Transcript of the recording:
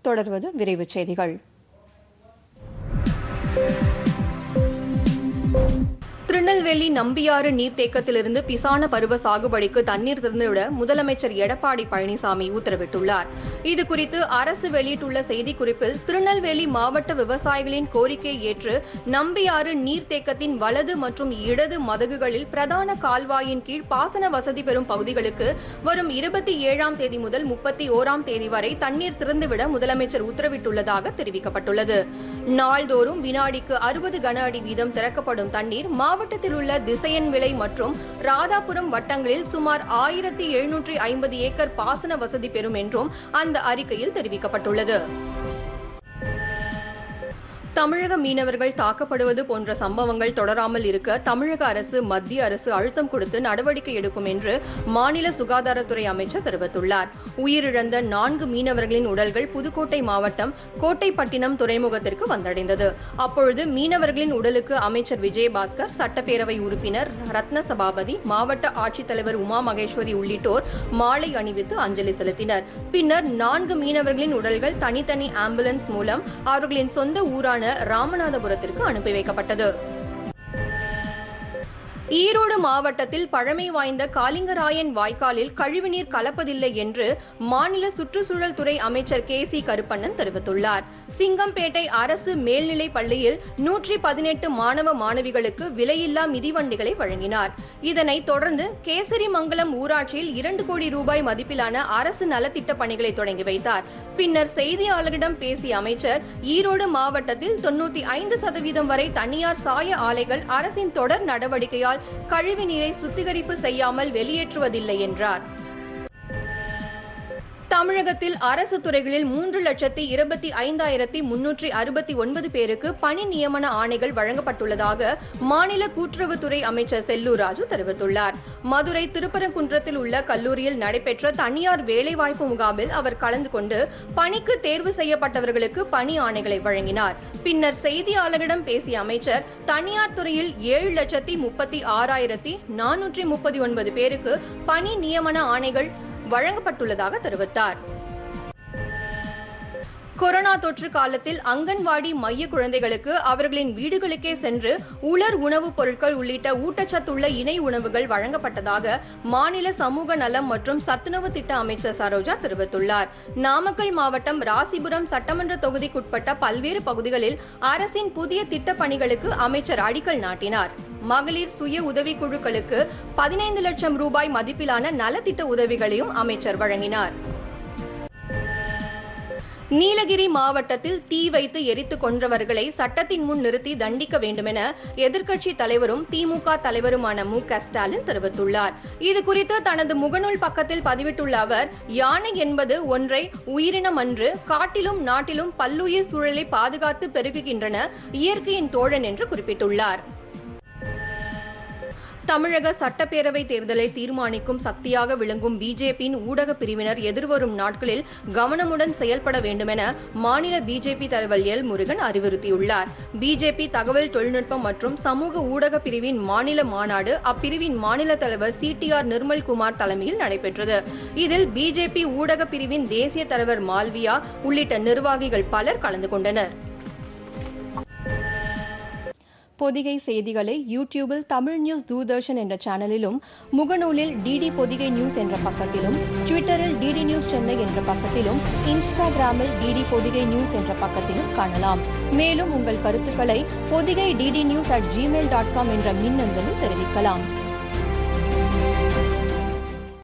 தொடர்வது விரைவுச் செய்திகள் திருநெல்வேலி நம்பியாறு நீர்த்தேக்கத்திலிருந்து பிசான பருவ சாகுபடிக்கு தண்ணீர் திறந்துவிட முதலமைச்சர் எடப்பாடி பழனிசாமி உத்தரவிட்டுள்ளார் இது குறித்து அரசு வெளியிட்டுள்ள செய்திக்குறிப்பில் திருநெல்வேலி மாவட்ட விவசாயிகளின் கோரிக்கையை ஏற்று நம்பியாறு நீர்த்தேக்கத்தின் வலது மற்றும் இடது மதகுகளில் பிரதான கால்வாயின் கீழ் பாசன வசதி பெறும் பகுதிகளுக்கு வரும் இருபத்தி ஏழாம் தேதி முதல் முப்பத்தி ஓராம் தேதி வரை தண்ணீர் திறந்துவிட முதலமைச்சர் உத்தரவிட்டுள்ளதாக தெரிவிக்கப்பட்டுள்ளது நாள்தோறும் வினாடிக்கு அறுபது கன அடி வீதம் திறக்கப்படும் தண்ணீர் மாவட்டத்தில் உள்ள திசையன் விலை மற்றும் ராதாபுரம் வட்டங்களில் சுமார் ஆயிரத்தி எழுநூற்றி ஐம்பது ஏக்கர் பாசன வசதி பெறும் என்றும் அந்த அறிக்கையில் தெரிவிக்கப்பட்டுள்ளது தமிழக மீனவர்கள் தாக்கப்படுவது போன்ற சம்பவங்கள் தொடராமல் இருக்க தமிழக அரசு மத்திய அரசு அழுத்தம் கொடுத்து நடவடிக்கை எடுக்கும் என்று மாநில சுகாதாரத்துறை அமைச்சர் தெரிவித்துள்ளார் உயிரிழந்த நான்கு மீனவர்களின் உடல்கள் புதுக்கோட்டை மாவட்டம் கோட்டைப்பட்டினம் துறைமுகத்திற்கு வந்தடைந்தது அப்பொழுது மீனவர்களின் உடலுக்கு அமைச்சர் விஜயபாஸ்கர் சட்டப்பேரவை உறுப்பினர் ரத்ன சபாபதி மாவட்ட ஆட்சித்தலைவர் உமா மகேஸ்வரி உள்ளிட்டோர் மாலை அணிவித்து அஞ்சலி செலுத்தினர் பின்னர் நான்கு மீனவர்களின் உடல்கள் தனித்தனி ஆம்புலன்ஸ் மூலம் அவர்களின் சொந்த ஊரான ராமநாதபுரத்திற்கு அனுப்பி வைக்கப்பட்டது ஈரோடு மாவட்டத்தில் பழமை வாய்ந்த காலிங்கராயன் வாய்க்காலில் கழிவுநீர் கலப்பதில்லை என்று மாநில சுற்றுச்சூழல் துறை அமைச்சர் கே சி கருப்பண்ணன் தெரிவித்துள்ளார் சிங்கம்பேட்டை அரசு மேல்நிலைப் பள்ளியில் நூற்றி பதினெட்டு மாணவ மாணவிகளுக்கு விலையில்லா மிதிவண்டிகளை வழங்கினார் இதனைத் தொடர்ந்து கேசரிமங்கலம் ஊராட்சியில் இரண்டு கோடி ரூபாய் மதிப்பிலான அரசு நலத்திட்ட பணிகளை தொடங்கி வைத்தார் பின்னர் செய்தியாளரிடம் பேசிய அமைச்சர் ஈரோடு மாவட்டத்தில் தொண்ணூத்தி ஐந்து சதவீதம் வரை தனியார் சாய ஆலைகள் அரசின் தொடர் நடவடிக்கையால் கழிவு நீரை சுத்திகரிப்பு செய்யாமல் வெளியேற்றுவதில்லை என்றார் தமிழகத்தில் அரசு துறைகளில் மூன்று லட்சத்தி இருபத்தி ஐந்தாயிரத்தி முன்னூற்றி அறுபத்தி ஒன்பது பேருக்கு பணி நியமன ஆணைகள் வழங்கப்பட்டுள்ளதாக மாநில கூட்டுறவுத்துறை அமைச்சர் செல்லூர் ராஜு தெரிவித்துள்ளார் மதுரை திருப்பரங்குன்றத்தில் உள்ள கல்லூரியில் நடைபெற்ற தனியார் வேலைவாய்ப்பு முகாமில் அவர் கலந்து கொண்டு பணிக்கு தேர்வு செய்யப்பட்டவர்களுக்கு பணி ஆணைகளை வழங்கினார் பின்னர் செய்தியாளரிடம் பேசிய அமைச்சர் தனியார் துறையில் ஏழு லட்சத்தி முப்பத்தி ஆறாயிரத்தி நானூற்றி முப்பத்தி ஒன்பது பேருக்கு பணி நியமன ஆணைகள் வழங்கப்பட்டுள்ளதாக தெரிவித்தார் கொரோனா தொற்று காலத்தில் அங்கன்வாடி மைய குழந்தைகளுக்கு அவர்களின் வீடுகளுக்கே சென்று உலர் உணவுப் பொருட்கள் உள்ளிட்ட ஊட்டச்சத்துள்ள இணை உணவுகள் வழங்கப்பட்டதாக மாநில சமூக நலம் மற்றும் சத்துணவு திட்ட அமைச்சர் சரோஜா தெரிவித்துள்ளார் நாமக்கல் மாவட்டம் ராசிபுரம் சட்டமன்ற தொகுதிக்குட்பட்ட பல்வேறு பகுதிகளில் அரசின் புதிய திட்டப் பணிகளுக்கு அமைச்சர் அடிக்கல் நாட்டினார் மகளிர் சுய உதவிக்குழுக்களுக்கு பதினைந்து லட்சம் ரூபாய் மதிப்பிலான நலத்திட்ட உதவிகளையும் அமைச்சர் வழங்கினார் நீலகிரி மாவட்டத்தில் தீ வைத்து எரித்து கொன்றவர்களை சட்டத்தின் முன் நிறுத்தி தண்டிக்க வேண்டுமென எதிர்க்கட்சி தலைவரும் திமுக தலைவருமான மு க ஸ்டாலின் தெரிவித்துள்ளார் இது குறித்து தனது முகநூல் பக்கத்தில் பதிவிட்டுள்ள அவர் யானை என்பது ஒன்றை உயிரினம் அன்று காட்டிலும் நாட்டிலும் பல்லுயிர் சூழலை பாதுகாத்து பெருகுகின்றன இயற்கையின் தோழன் என்று குறிப்பிட்டுள்ளார் தமிழக சட்டப்பேரவை தேர்தலை தீர்மானிக்கும் சக்தியாக விளங்கும் பிஜேபியின் ஊடக பிரிவினர் எதிர்வரும் நாட்களில் கவனமுடன் செயல்பட வேண்டுமென மாநில பிஜேபி தலைவர் எல் முருகன் அறிவுறுத்தியுள்ளார் பிஜேபி தகவல் தொழில்நுட்பம் மற்றும் சமூக ஊடக பிரிவின் மாநில மாநாடு அப்பிரிவின் மாநில தலைவர் சி டி ஆர் நிர்மல்குமார் தலைமையில் நடைபெற்றது இதில் பிஜேபி ஊடக பிரிவின் தேசிய தலைவர் மால்வியா உள்ளிட்ட நிர்வாகிகள் பலர் கலந்து கொண்டனர் பொதிகை செய்திகளை யூடியூபில் தமிழ் நியூஸ் தூர்தர்ஷன் என்ற சேனலிலும் முகநூலில் டிடி பொதிகை நியூஸ் என்ற பக்கத்திலும் ட்விட்டரில் டிடி நியூஸ் சென்னை என்ற பக்கத்திலும் இன்ஸ்டாகிராமில் டிடி பொதிகை நியூஸ் என்ற பக்கத்திலும் காணலாம் மேலும் உங்கள் கருத்துக்களை Podhigai DD news at Gmail dot com என்ற மின்னஞ்சலில் தெரிவிக்கலாம்